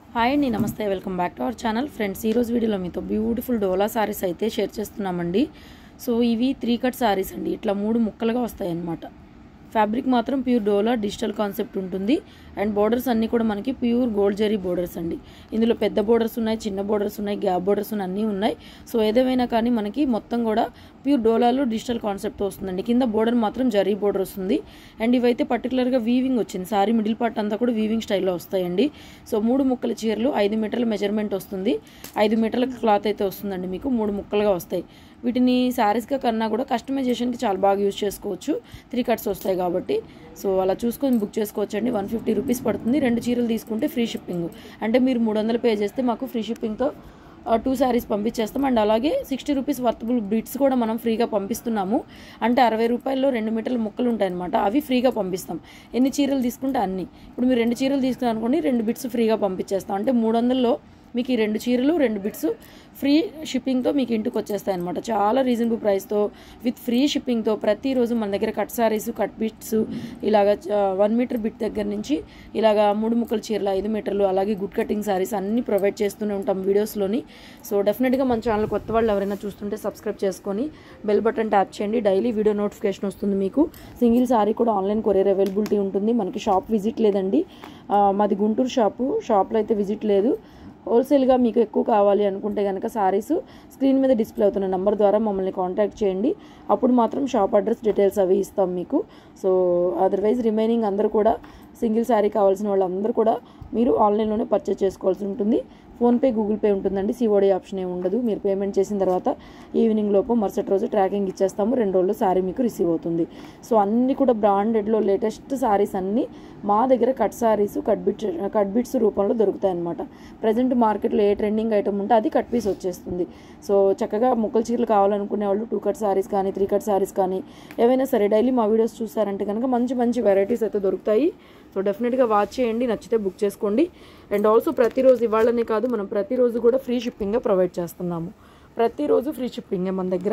hi అండి నమస్తే welcome back to our channel friends ఈరోజు వీడియోలో మీతో బ్యూటిఫుల్ డోలా సారీస్ అయితే షేర్ చేస్తున్నామండి సో ఇవి త్రీ కట్ సారీస్ అండి ఇట్లా మూడు ముక్కలుగా వస్తాయి అన్నమాట ఫ్యాబ్రిక్ మాత్రం ప్యూర్ డోలా డిజిటల్ కాన్సెప్ట్ ఉంటుంది అండ్ బోర్డర్స్ అన్నీ కూడా మనకి ప్యూర్ గోల్డ్ జరీ బోర్డర్స్ అండి ఇందులో పెద్ద బోర్డర్స్ ఉన్నాయి చిన్న బోర్డర్స్ ఉన్నాయి గ్యాప్ బోర్డర్స్ ఉన్నాయి అన్నీ ఉన్నాయి సో ఏదేమైనా కానీ మనకి మొత్తం కూడా ప్యూర్ డోలాలో డిజిటల్ కాన్సెప్ట్ వస్తుందండి కింద బోర్డర్ మాత్రం జరీ బోర్డర్ వస్తుంది అండ్ ఇవైతే పర్టికులర్గా వీవింగ్ వచ్చింది సారీ మిడిల్ పార్ట్ అంతా కూడా వీవింగ్ స్టైల్లో వస్తాయండి సో మూడు ముక్కల చీరలు ఐదు మీటర్ల మెజర్మెంట్ వస్తుంది ఐదు మీటర్ల క్లాత్ అయితే వస్తుందండి మీకు మూడు ముక్కలుగా వస్తాయి వీటిని శారీస్గా కన్నా కూడా కస్టమైజేషన్కి చాలా బాగా యూజ్ చేసుకోవచ్చు త్రీ కట్స్ వస్తాయి కాబట్టి సో అలా చూసుకొని బుక్ చేసుకోవచ్చు అండి వన్ ఫిఫ్టీ రూపీస్ పడుతుంది రెండు చీరలు తీసుకుంటే ఫ్రీ షిప్పింగ్ అంటే మీరు మూడు వందలు పే చేస్తే మాకు ఫ్రీ షిప్పింగ్తో టూ శారీస్ పంపించేస్తాం అండ్ అలాగే సిక్స్టీ రూపీస్ వర్తబుల్ బిట్స్ కూడా మనం ఫ్రీగా పంపిస్తున్నాము అంటే అరవై రూపాయల్లో రెండు మీటర్ల ముక్కలు ఉంటాయన్నమాట అవి ఫ్రీగా పంపిస్తాం ఎన్ని చీరలు తీసుకుంటే అన్ని ఇప్పుడు మీరు రెండు చీరలు తీసుకున్నారు అనుకోండి రెండు బిట్స్ ఫ్రీగా పంపించేస్తాం అంటే మూడు వందల్లో మీకు ఈ రెండు చీరలు రెండు బిట్స్ ఫ్రీ షిప్పింగ్తో మీకు ఇంటికి వచ్చేస్తాయి అనమాట చాలా రీజనబుల్ ప్రైస్తో విత్ ఫ్రీ షిప్పింగ్తో ప్రతిరోజు మన దగ్గర కట్ సారీస్ కట్ బిట్స్ ఇలాగ వన్ మీటర్ బిట్ దగ్గర నుంచి ఇలాగ మూడు ముక్కల చీరలు ఐదు మీటర్లు అలాగే గుడ్ కటింగ్ సారీస్ అన్నీ ప్రొవైడ్ చేస్తూనే ఉంటాం వీడియోస్లోని సో డెఫినెట్గా మన ఛానల్ కొత్త వాళ్ళు ఎవరైనా చూస్తుంటే సబ్స్క్రైబ్ చేసుకొని బెల్ బటన్ ట్యాప్ చేయండి డైలీ వీడియో నోటిఫికేషన్ వస్తుంది మీకు సింగిల్ సారీ కూడా ఆన్లైన్ కొరియర్ అవైలబిలిటీ ఉంటుంది మనకి షాప్ విజిట్ లేదండి మాది గుంటూరు షాపు షాప్లో అయితే విజిట్ లేదు హోల్సేల్గా మీకు ఎక్కువ కావాలి అనుకుంటే కనుక సారీస్ స్క్రీన్ మీద డిస్ప్లే అవుతున్న నెంబర్ ద్వారా మమ్మల్ని కాంటాక్ట్ చేయండి అప్పుడు మాత్రం షాప్ అడ్రస్ డీటెయిల్స్ అవి ఇస్తాం మీకు సో అదర్వైజ్ రిమైనింగ్ అందరూ కూడా సింగిల్ శారీ కావాల్సిన వాళ్ళందరూ కూడా మీరు ఆన్లైన్లోనే పర్చేస్ చేసుకోవాల్సి ఉంటుంది ఫోన్పే గూగుల్ పే ఉంటుందండి సిఓడి ఆప్షన్ ఏమి ఉండదు మీరు పేమెంట్ చేసిన తర్వాత ఈవినింగ్ లోపు మరుసటి రోజు ట్రాకింగ్ ఇచ్చేస్తాము రెండు రోజుల్లో శారీ మీకు రిసీవ్ అవుతుంది సో అన్నీ కూడా బ్రాండెడ్లో లేటెస్ట్ శారీస్ అన్నీ మా దగ్గర cut sarees cut bit cut bits రూపంలో దొరుకుతాయి అనమాట ప్రజెంట్ మార్కెట్లో ఏ ట్రెండింగ్ ఐటమ్ ఉంటే అది కట్ పీస్ వచ్చేస్తుంది సో చక్కగా ముక్కల చీరలు కావాలనుకునే వాళ్ళు టూ కట్ శారీస్ కానీ త్రీ కట్ శారీస్ కానీ ఏవైనా సరే డైలీ మా వీడియోస్ చూసారంటే కనుక మంచి మంచి వెరైటీస్ అయితే దొరుకుతాయి సో డెఫినెట్గా వాచ్ చేయండి నచ్చితే బుక్ చేసుకోండి అండ్ ఆల్సో ప్రతిరోజు ఇవాళనే కాదు మనం ప్రతిరోజు కూడా ఫ్రీ షిప్పింగ్గా ప్రొవైడ్ చేస్తున్నాము ప్రతిరోజు ఫ్రీ షిప్పింగే మన దగ్గర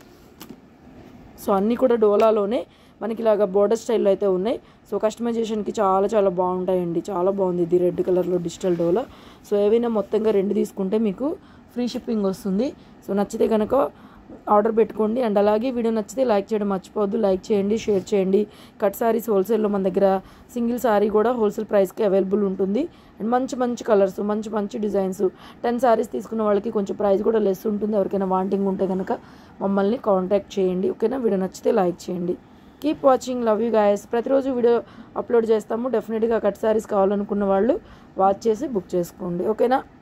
సో అన్నీ కూడా డోలాలోనే మనకి ఇలాగ బోర్డర్ స్టైల్లో అయితే ఉన్నాయి సో కస్టమైజేషన్కి చాలా చాలా బాగుంటాయండి చాలా బాగుంది ఇది రెడ్ కలర్లో డిజిటల్ డోలా సో ఏవైనా మొత్తంగా రెండు తీసుకుంటే మీకు ఫ్రీ షిప్పింగ్ వస్తుంది సో నచ్చితే కనుక ఆర్డర్ పెట్టుకోండి అండ్ అలాగే వీడియో నచ్చితే లైక్ చేయడం మర్చిపోవద్దు లైక్ చేయండి షేర్ చేయండి కట్ సారీస్ హోల్సేల్లో మన దగ్గర సింగిల్ సారీ కూడా హోల్సేల్ ప్రైస్కి అవైలబుల్ ఉంటుంది అండ్ మంచి మంచి కలర్స్ మంచి మంచి డిజైన్స్ టెన్ సారీస్ తీసుకున్న వాళ్ళకి కొంచెం ప్రైస్ కూడా లెస్ ఉంటుంది ఎవరికైనా వాంటింగ్ ఉంటే కనుక మమ్మల్ని కాంటాక్ట్ చేయండి ఓకేనా వీడియో నచ్చితే లైక్ చేయండి keep watching love you guys ప్రతిరోజు వీడియో అప్లోడ్ చేస్తాము డెఫినెట్గా కట్ సారీస్ కావాలనుకున్న వాళ్ళు వాచ్ చేసి బుక్ చేసుకోండి ఓకేనా